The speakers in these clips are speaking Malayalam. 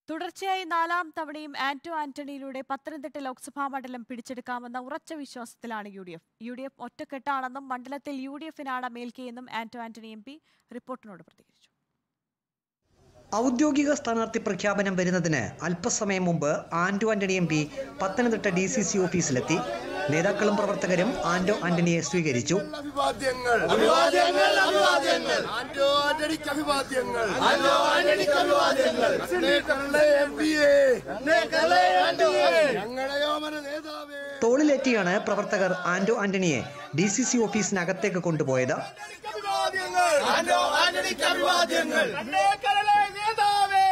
തുടർച്ചയായി നാലാം തവണയും ആന്റോ ആന്റണിയിലൂടെ പത്തനംതിട്ട ലോക്സഭാ മണ്ഡലം പിടിച്ചെടുക്കാമെന്ന ഉറച്ച വിശ്വാസത്തിലാണ് U D F U D F ഒറ്റക്കെട്ടാണെന്നും മണ്ഡലത്തിൽ യു ഡി എഫിനാണ് മേൽക്കെയെന്നും ആന്റോ ആന്റണി എം പി റിപ്പോർട്ടിനോട് പ്രതികരിച്ചു ഔദ്യോഗിക സ്ഥാനാർത്ഥി പ്രഖ്യാപനം വരുന്നതിന് അല്പസമയം മുമ്പ് Anto Antony M P Pathanamthitta D C C ഓഫീസിലെത്തി നേതാക്കളും പ്രവർത്തകരും ആന്റോ ആന്റണിയെ സ്വീകരിച്ചു അഭിവാദ്യങ്ങൾ അഭിവാദ്യങ്ങൾ അഭിവാദ്യങ്ങൾ ആന്റോ ആന്റണിക്ക് അഭിവാദ്യങ്ങൾ ആന്റോ ആന്റണിക്ക് അഭിവാദ്യങ്ങൾ എം പി എ ഞങ്ങളുടെ യോമന നേതാവേ തോളിലേറ്റിയാണ് പ്രവർത്തകർ ആന്റോ ആന്റണിയെ ഡി സി സി ഓഫീസിനകത്തേക്ക് കൊണ്ടുപോയത് അഭിവാദ്യങ്ങൾ ആന്റോ ആന്റണിക്ക് അഭിവാദ്യങ്ങൾ നേതാവേ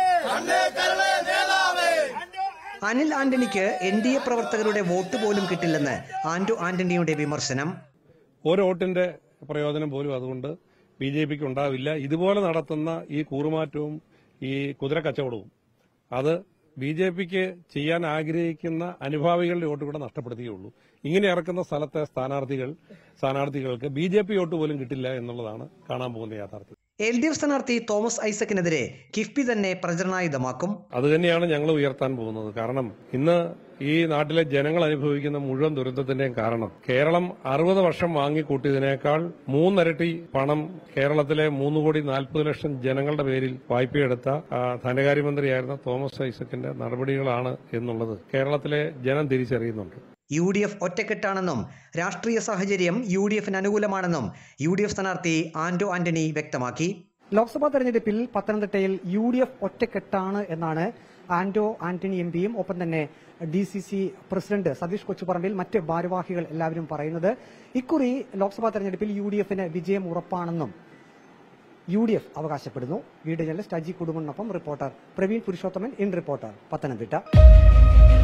നേതാവേ അനിൽ ആന്റണിക്ക് എൻ ഡി എ പ്രവർത്തകരുടെ വോട്ട് പോലും കിട്ടില്ലെന്ന് ആന്റോ ആന്റണിയുടെ വിമർശനം ഒരു വോട്ടിന്റെ പ്രയോജനം പോലും അതുകൊണ്ട് ബി ജെ പിക്ക് ഉണ്ടാവില്ല ഇതുപോലെ നടത്തുന്ന ഈ കൂറുമാറ്റവും ഈ കുതിര കച്ചവടവും അത് ബി ജെ പിക്ക് ചെയ്യാൻ ആഗ്രഹിക്കുന്ന അനുഭാവികളുടെ വോട്ട് കൂടെ നഷ്ടപ്പെടുത്തുകയുള്ളൂ ഇങ്ങനെ ഇറക്കുന്ന സ്ഥലത്തെ സ്ഥാനാർത്ഥികൾ സ്ഥാനാർത്ഥികൾക്ക് ബി ജെ പി വോട്ട് പോലും കിട്ടില്ല എന്നുള്ളതാണ് കാണാൻ പോകുന്ന യാഥാർത്ഥ്യം എൽ ഡി എഫ് സ്ഥാനാർത്ഥി തോമസ് ഐസക്കിനെതിരെ കിഫ്ബി തന്നെ പ്രചരണായുധമാക്കും അതുതന്നെയാണ് ഞങ്ങൾ ഉയർത്താൻ പോകുന്നത് കാരണം ഇന്ന് ഈ നാട്ടിലെ ജനങ്ങൾ അനുഭവിക്കുന്ന മുഴുവൻ ദുരന്തത്തിന്റെയും കാരണം കേരളം അറുപത് വർഷം വാങ്ങിക്കൂട്ടിയതിനേക്കാൾ മൂന്നരട്ടി പണം കേരളത്തിലെ മൂന്ന് കോടി നാൽപ്പത് ലക്ഷം ജനങ്ങളുടെ പേരിൽ വായ്പയെടുത്ത ആ, ധനകാര്യമന്ത്രിയായിരുന്ന തോമസ് ഐസക്കിന്റെ നടപടികളാണ് എന്നുള്ളത് കേരളത്തിലെ ജനം തിരിച്ചറിയുന്നുണ്ട് യു ഡി എഫ് ഒറ്റക്കെട്ടാണെന്നും രാഷ്ട്രീയ സാഹചര്യം യു ഡി എഫിന് അനുകൂലമാണെന്നും യു ഡി എഫ് സ്ഥാനാർത്ഥി ആന്റോ ആന്റണി വ്യക്തമാക്കി ലോക്സഭാ തെരഞ്ഞെടുപ്പിൽ പത്തനംതിട്ടയിൽ യു ഡി എഫ് ഒറ്റക്കെട്ടാണ് എന്നാണ് ആന്റോ ആന്റണി എം പിയും ഒപ്പം തന്നെ D C C president Satheesh Kochuparambil മറ്റ് ഭാരവാഹികൾ എല്ലാവരും പറയുന്നത് ഇക്കുറി ലോക്സഭാ തെരഞ്ഞെടുപ്പിൽ യു ഡി എഫിന് വിജയം ഉറപ്പാണെന്നും യു ഡി എഫ് അവകാശപ്പെടുന്നു വീഡിയോ ജേർണലിസ്റ്റ് അജി കുടുംബനൊപ്പം reporter Praveen Purushothaman in reporter Pathanamthitta